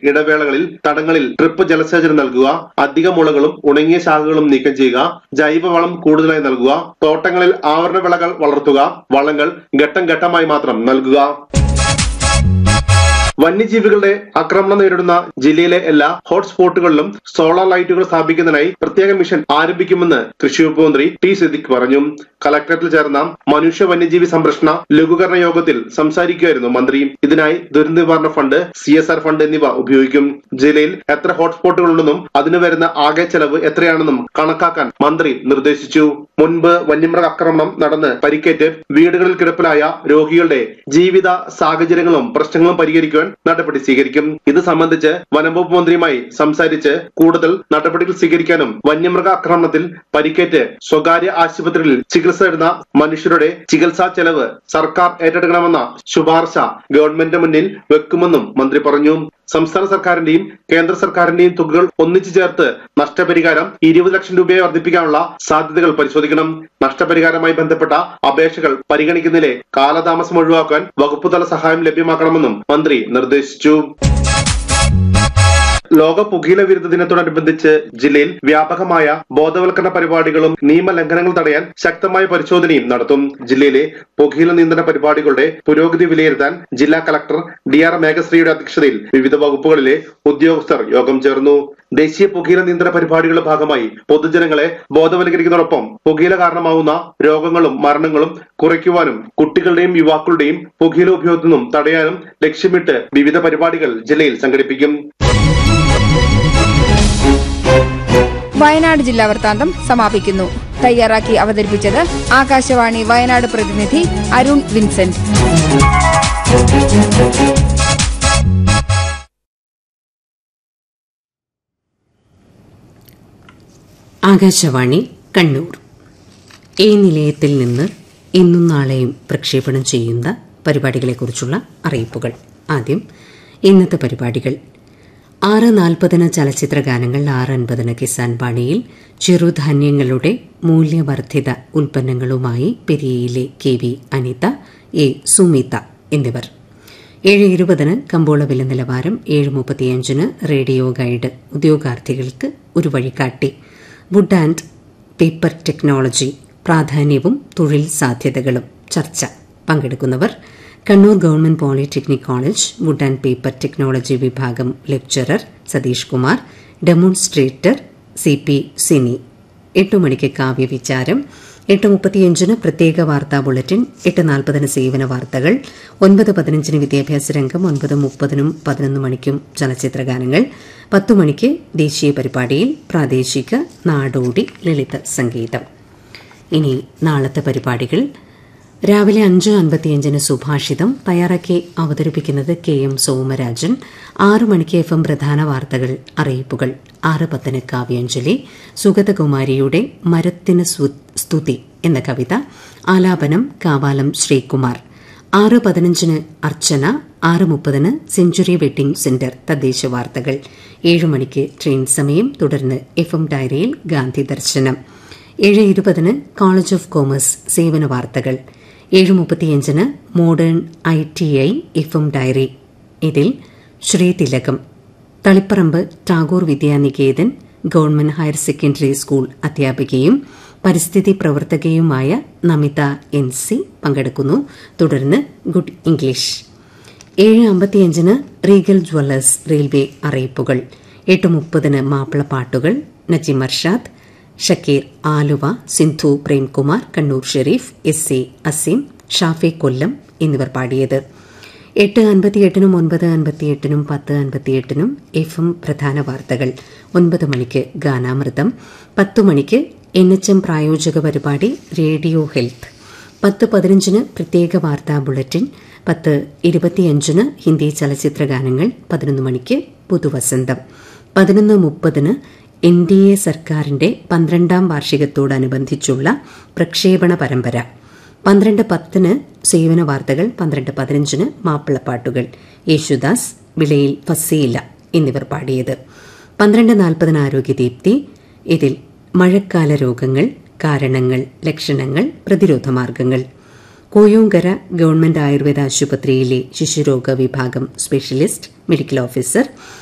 ഇടവേളകളിൽ തടങ്ങളിൽ ഡ്രിപ്പ് ജലസേചനം നൽകുക അധിക മുളകളും ഉണങ്ങിയ ശാഖകളും നീക്കം ചെയ്യുക ജൈവവളം കൂടുതലായി നൽകുക തോട്ടങ്ങളിൽ ആവരണ വിളകൾ വളർത്തുക വളങ്ങൾ ഘട്ടം ഘട്ടമായി മാത്രം നൽകുക വന്യജീവികളുടെ ആക്രമണം നേരിടുന്ന ജില്ലയിലെ എല്ലാ ഹോട്ട്സ്പോട്ടുകളിലും സോളാർ ലൈറ്റുകൾ സ്ഥാപിക്കുന്നതിനായി പ്രത്യേക മിഷൻ ആരംഭിക്കുമെന്ന് കൃഷി വകുപ്പ് മന്ത്രി ടി സിദ്ദിഖ് പറഞ്ഞു കളക്ടറേറ്റിൽ ചേർന്ന മനുഷ്യ വന്യജീവി സംരക്ഷണ ലഘൂകരണ യോഗത്തിൽ സംസാരിക്കുകയായിരുന്നു മന്ത്രി ഇതിനായി ദുരന്ത നിവാരണ fund C S R fund എന്നിവ ഉപയോഗിക്കും ജില്ലയിൽ എത്ര ഹോട്ട്സ്പോട്ടുകൾ ഉണ്ടെന്നും അതിന് വരുന്ന ആകെ ചെലവ് എത്രയാണെന്നും കണക്കാക്കാൻ മന്ത്രി നിർദ്ദേശിച്ചു മുൻപ് വന്യമൃഗ ആക്രമണം നടന്ന് പരിക്കേറ്റ് വീടുകളിൽ കിടപ്പിലായ രോഗികളുടെ ജീവിത സാഹചര്യങ്ങളും പ്രശ്നങ്ങളും പരിഹരിക്കുവാൻ നടപടി സ്വീകരിക്കും ഇത് സംബന്ധിച്ച് വനംവകുപ്പ് മന്ത്രിയുമായി സംസാരിച്ച് കൂടുതൽ നടപടികൾ സ്വീകരിക്കാനും വന്യമൃഗ ആക്രമണത്തിൽ പരിക്കേറ്റ് സ്വകാര്യ ആശുപത്രിയിൽ ചികിത്സ തേടുന്ന മനുഷ്യരുടെ ചികിത്സാ ചെലവ് സർക്കാർ ഏറ്റെടുക്കണമെന്ന ശുപാർശ ഗവൺമെന്റിന് മുന്നിൽ വെക്കുമെന്നും മന്ത്രി പറഞ്ഞു സംസ്ഥാന സർക്കാരിന്റെയും കേന്ദ്ര സർക്കാരിന്റെയും തുകകൾ ഒന്നിച്ചു ചേർത്ത് നഷ്ടപരിഹാരം ഇരുപത് ലക്ഷം രൂപയെ വർദ്ധിപ്പിക്കാനുള്ള സാധ്യതകൾ പരിശോധിക്കണം നഷ്ടപരിഹാരവുമായി ബന്ധപ്പെട്ട അപേക്ഷകൾ പരിഗണിക്കുന്നതിലെ കാലതാമസം ഒഴിവാക്കാൻ വകുപ്പുതല സഹായം ലഭ്യമാക്കണമെന്നും മന്ത്രി നിർദ്ദേശിച്ചു ലോക പുകയില വിരുദ്ധ ദിനത്തോടനുബന്ധിച്ച് ജില്ലയിൽ വ്യാപകമായ ബോധവൽക്കരണ പരിപാടികളും നിയമലംഘനങ്ങൾ തടയാൻ ശക്തമായ പരിശോധനയും നടത്തും ജില്ലയിലെ പുകയില നിയന്ത്രണ പരിപാടികളുടെ പുരോഗതി വിലയിരുത്താൻ ജില്ലാ കളക്ടർ ഡി ആർ മേഘശ്രീയുടെ അധ്യക്ഷതയിൽ വിവിധ വകുപ്പുകളിലെ ഉദ്യോഗസ്ഥർ യോഗം ചേർന്നു ദേശീയ പുകയില നിയന്ത്രണ പരിപാടികളുടെ ഭാഗമായി പൊതുജനങ്ങളെ ബോധവൽക്കരിക്കുന്നതോടൊപ്പം പുകയില കാരണമാവുന്ന രോഗങ്ങളും മരണങ്ങളും കുറയ്ക്കുവാനും കുട്ടികളുടെയും യുവാക്കളുടെയും പുകയില ഉപയോഗത്തിൽ നിന്നും തടയാനും ലക്ഷ്യമിട്ട് വിവിധ പരിപാടികൾ ജില്ലയിൽ സംഘടിപ്പിക്കും വയനാട് ജില്ലാ വൃത്താന്തം സമാപിക്കുന്നു തയ്യാറാക്കി അവതരിപ്പിച്ചത് ആകാശവാണി വയനാട് പ്രതിനിധി അരുൺ വിൻസെന്റ് ആകാശവാണി കണ്ണൂർ ഈ നിലയത്തിൽ നിന്ന് ഇന്നും നാളെയും പ്രക്ഷേപണം ചെയ്യുന്ന പരിപാടികളെക്കുറിച്ചുള്ള അറിയിപ്പുകൾ ആദ്യം ഇന്നത്തെ പരിപാടികൾ ആറ് നാൽപ്പതിന് ചലച്ചിത്ര ഗാനങ്ങൾ ആറ് അൻപതിന് കിസാൻ പാണിയിൽ ചെറുധാന്യങ്ങളുടെ മൂല്യവർദ്ധിത ഉൽപ്പന്നങ്ങളുമായി പെരിയയിലെ K V Anitha A Sumitha എന്നിവർ ഏഴ് ഇരുപതിന് കമ്പോള വില നിലവാരം ഏഴ് മുപ്പത്തിയഞ്ചിന് റേഡിയോ ഗൈഡ് ഉദ്യോഗാർത്ഥികൾക്ക് ഒരു വഴികാട്ടി വുഡ് ആൻഡ് പേപ്പർ ടെക്നോളജി പ്രാധാന്യവും തൊഴിൽ സാധ്യതകളും ചർച്ച പങ്കെടുക്കുന്നവർ Kannur government polytechnic college wood and paper technology വിഭാഗം lecturer Satish Kumar demonstrator C P Sini എട്ട് മണിക്ക് കാവ്യവിചാരം എട്ട് മുപ്പത്തിയഞ്ചിന് പ്രത്യേക വാർത്താ ബുള്ളറ്റിൻ എട്ട് നാൽപ്പതിന് സേവന വാർത്തകൾ ഒൻപത് പതിനഞ്ചിന് വിദ്യാഭ്യാസ രംഗം ഒൻപത് മുപ്പതിനും പതിനൊന്ന് മണിക്കും ചലച്ചിത്ര ഗാനങ്ങൾ പത്തു മണിക്ക് ദേശീയ പരിപാടിയിൽ പ്രാദേശിക നാടോടി ലളിത സംഗീതം ഇനി നാളത്തെ പരിപാടികൾ രാവിലെ അഞ്ച് അൻപത്തിയഞ്ചിന് സുഭാഷിതം തയ്യാറാക്കി അവതരിപ്പിക്കുന്നത് കെ എം സോമരാജൻ ആറു മണിക്ക് എഫ് എം പ്രധാന വാർത്തകൾ അറിയിപ്പുകൾ ആറ് പത്തിന് കാവ്യാഞ്ജലി സുഗതകുമാരിയുടെ മരത്തിന് സ്തുതി എന്ന കവിത ആലാപനം കാവാലം ശ്രീകുമാർ ആറ് പതിനഞ്ചിന് അർച്ചന ആറ് മുപ്പതിന് സെഞ്ചുറി വെഡിംഗ് സെന്റർ തദ്ദേശ വാർത്തകൾ ഏഴ് മണിക്ക് ട്രെയിൻ സമയം തുടർന്ന് എഫ് എം ഡയറിയിൽ ഗാന്ധി ദർശനം ഏഴ് ഇരുപതിന് കോളേജ് ഓഫ് കോമേഴ്സ് സേവന വാർത്തകൾ ഏഴ് മുപ്പത്തിയഞ്ചിന് modern I T I F M diary ഇതിൽ ശ്രീതിലകം Taliparamba Tagore Vidyaniketan government higher secondary school അധ്യാപികയും പരിസ്ഥിതി പ്രവർത്തകയുമായ നമിത എൻ സി പങ്കെടുക്കുന്നു തുടർന്ന് ഗുഡ് ഇംഗ്ലീഷ് ഏഴ് അമ്പത്തിയഞ്ചിന് റീഗൽ ജ്വല്ലേഴ്സ് റെയിൽവേ അറിയിപ്പുകൾ എട്ട് മുപ്പതിന് മാപ്പിളപ്പാട്ടുകൾ നജീം അർഷാദ് ഷക്കീർ ആലുവ സിന്ധു പ്രേംകുമാർ കണ്ണൂർ ഷെരീഫ് എസ് എ അസീം ഷാഫെ കൊല്ലം എന്നിവർ പാടിയത് എട്ട് അൻപത്തിയെട്ടിനും ഒൻപത് അൻപത്തിയെട്ടിനും പത്ത് അൻപത്തിയെട്ടിനും എഫ് എം പ്രധാന വാർത്തകൾ ഒൻപത് മണിക്ക് ഗാനാമൃതം പത്തു മണിക്ക് എൻ എച്ച് എം പ്രായോജക പരിപാടി റേഡിയോ ഹെൽത്ത് പത്ത് പതിനഞ്ചിന് പ്രത്യേക വാർത്താ ബുള്ളറ്റിൻ പത്ത് ഇരുപത്തിയഞ്ചിന് ഹിന്ദി ചലച്ചിത്ര ഗാനങ്ങൾ പതിനൊന്ന് മണിക്ക് പുതുവസന്തം പതിനൊന്ന് മുപ്പതിന് എൻ ഡി എ സർക്കാരിന്റെ പന്ത്രണ്ടാം വാർഷികത്തോടനുബന്ധിച്ചുള്ള പ്രക്ഷേപണ പരമ്പര പന്ത്രണ്ട് പത്തിന് സേവന വാർത്തകൾ പന്ത്രണ്ട് പതിനഞ്ചിന് മാപ്പിളപ്പാട്ടുകൾ യേശുദാസ് വിളയിൽ ഫസീല എന്നിവർ പാടിയത് പന്ത്രണ്ട് നാൽപ്പതിന് ആരോഗ്യദീപ്തി ഇതിൽ മഴക്കാല രോഗങ്ങൾ കാരണങ്ങൾ ലക്ഷണങ്ങൾ പ്രതിരോധ മാർഗങ്ങൾ കോയോങ്കര ഗവൺമെന്റ് ആയുർവേദ ആശുപത്രിയിലെ ശിശുരോഗ വിഭാഗം സ്പെഷ്യലിസ്റ്റ് മെഡിക്കൽ ഓഫീസർ